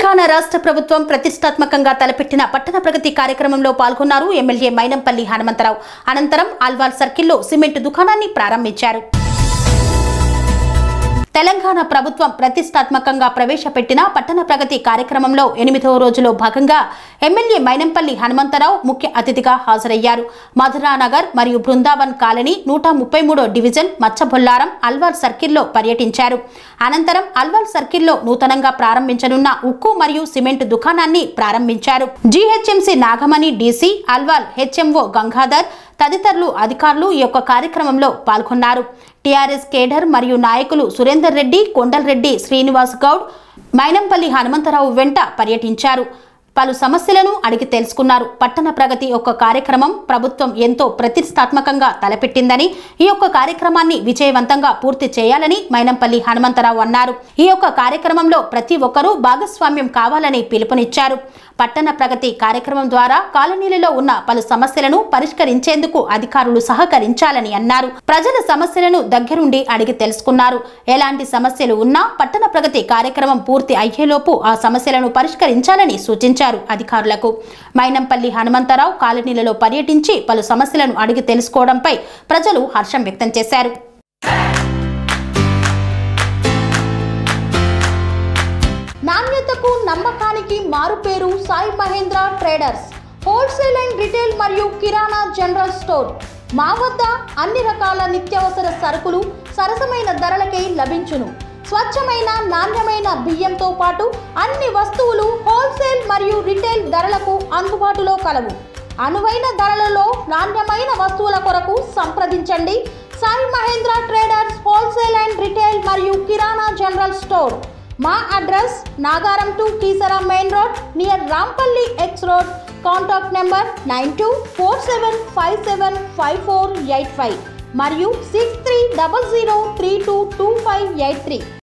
తెలంగాణ రాష్ట్ర ప్రభుత్వం ప్రతిష్టాత్మకంగా తలపెట్టిన పట్టణ ప్రగతి కార్యక్రమంలో పాల్గొన్నారు ఎమ్మెల్యే మైనంపల్లి హనుమంతరావు అనంతరం అల్వాల్ సర్కిల్లో సిమెంట్ దుకాణాన్ని ప్రారంభించారు తెలంగాణ ప్రభుత్వం ప్రతిష్టాత్మకంగా ప్రవేశపెట్టిన పట్టణ ప్రగతి కార్యక్రమంలో ఎనిమిదవ రోజులో భాగంగా ఎమ్మెల్యే మైనంపల్లి హనుమంతరావు ముఖ్య అతిథిగా హాజరయ్యారు మధురానగర్ మరియు బృందావన్ కాలనీ నూట ముప్పై మూడో డివిజన్ మచ్చబొల్లారం అల్వాల్ సర్కిల్లో పర్యటించారు అనంతరం అల్వాల్ సర్కిల్లో నూతనంగా ప్రారంభించనున్న ఉక్కు మరియు సిమెంట్ దుకాణాన్ని ప్రారంభించారు GHMC Nagamani DC Alwal HMO Gangadhar తదితరులు అధికారులు ఈ యొక్క కార్యక్రమంలో పాల్గొన్నారు టీఆర్ఎస్ కేడర్ మరియు నాయకులు సురేందర్ రెడ్డి కొండల్ రెడ్డి శ్రీనివాస్ గౌడ్ మైనంపల్లి హనుమంతరావు వెంట పర్యటించారు పలు సమస్యలను అడిగి తెలుసుకున్నారు పట్టణ ప్రగతి యొక్క కార్యక్రమం ప్రభుత్వం ఎంతో ప్రతిష్టాత్మకంగా తలపెట్టిందని ఈ యొక్క కార్యక్రమాన్ని విజయవంతంగా పూర్తి చేయాలని మైనంపల్లి హనుమంతరావు అన్నారు ఈ యొక్క కార్యక్రమంలో ప్రతి ఒక్కరూ భాగస్వామ్యం కావాలని పిలుపునిచ్చారు పట్టణ ప్రగతి కార్యక్రమం ద్వారా కాలనీలలో ఉన్న పలు సమస్యలను పరిష్కరించేందుకు అధికారులు సహకరించాలని అన్నారు ప్రజల సమస్యలను దగ్గరుండి అడిగి తెలుసుకున్నారు ఎలాంటి సమస్యలు ఉన్నా పట్టణ ప్రగతి కార్యక్రమం పూర్తి అయ్యేలోపు ఆ సమస్యలను పరిష్కరించాలని సూచించారు అధికారులకు మైనంపల్లి హనుమంతరావు కాలనీలలో పర్యటించి పలు సమస్యలను అడిగి తెలుసుకోవడంపై ప్రజలు హర్షం వ్యక్తం చేశారు నాణ్యతకు నమ్మకానికి మారుపేరు Sai Mahendra traders wholesale and retail మరియు కిరాణా జనరల్ స్టోర్ మా వద్ద అన్ని రకాల నిత్యావసర సరుకులు సరసమైన ధరలకే లభించును స్వచ్ఛమైన నాణ్యమైన బియ్యంతో పాటు అన్ని వస్తువులు హోల్సేల్ మరియు రిటైల్ ధరలకు అందుబాటులో కలవు అనువైన ధరలలో నాణ్యమైన వస్తువుల కొరకు సంప్రదించండి Sai Mahendra traders wholesale and retail మరియు కిరాణా జనరల్ స్టోర్ మా address Nagaram to Keesara main road near Rampalli X road contact number nine two four seven five seven five four eight five మరియు six three double zero three two two five eight three